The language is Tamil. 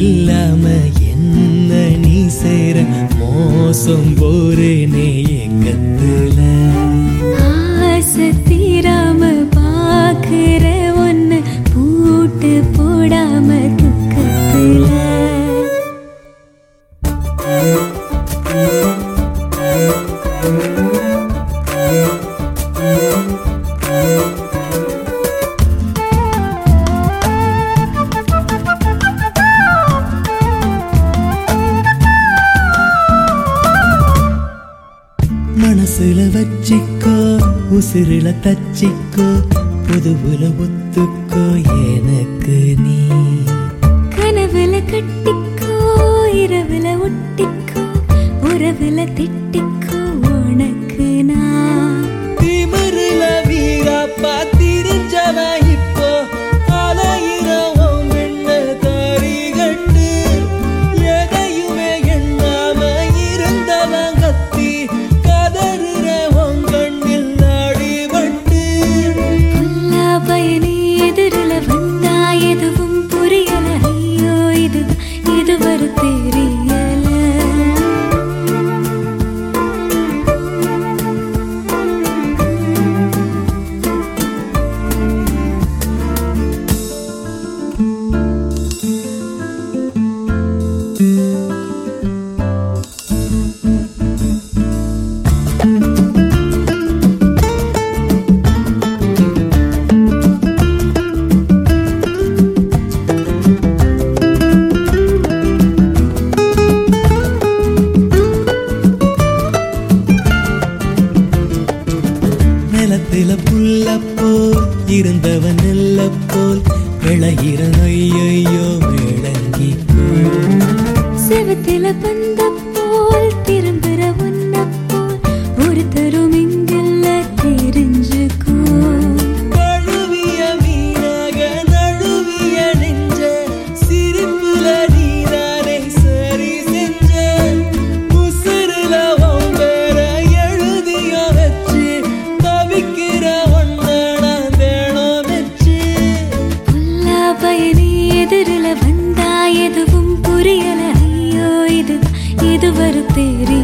இல்லாம என்ன நீ சேர மோசம் போறேனே ஏக்கத்துல ஆசை தீராம பாக்குற ஒன்னு பூட்டு போடாம துக்கத்துல மனசுல வச்சிக்கோ உசிரில தச்சிக்கோ புதுவுல ஒத்துக்கோ எனக்கு நீ கனவுல கட்டிக்கோ இரவுல ஒட்டிக்கோ உறவுல திட்டிக்கோ உனக்கு நான் திமிருல வீரப்பா திரிஞ்சவன் இப்போ அலையிறவன் வெண்ண தரிகட்டு எதையுமே எண்ணாம இருந்தவன் கத்தி கதறுறவன் கண்ணில் அடிபட்டு எல்லா பயனே எதிரில வந்தா எதுவும் புரியல ஐயோ இது இது வரு தெரியல நிலத்தில புல்ல போல் இருந்தவன் நெல்ல போல் விளையிற ஐயையோ விளங்கிக்கோ செவத்தில பந்த போல் திரும்புற உன்ன போல் ஒருத்தரும் இங்கில்ல தெரிஞ்சுக்கோ கழுவிய மீனாக நழுவிய நெஞ்ச சிரிப்புல நீதானே சரி செஞ்ச உசுருல உன் பேர எழுதிய வச்சு தவிக்கிற ஒன்ன நான் தேடம் வச்சு எல்லா பயனே எதிரில வந்தா எதுவும் புரியல ஐயோ இது இது வரு தெரியல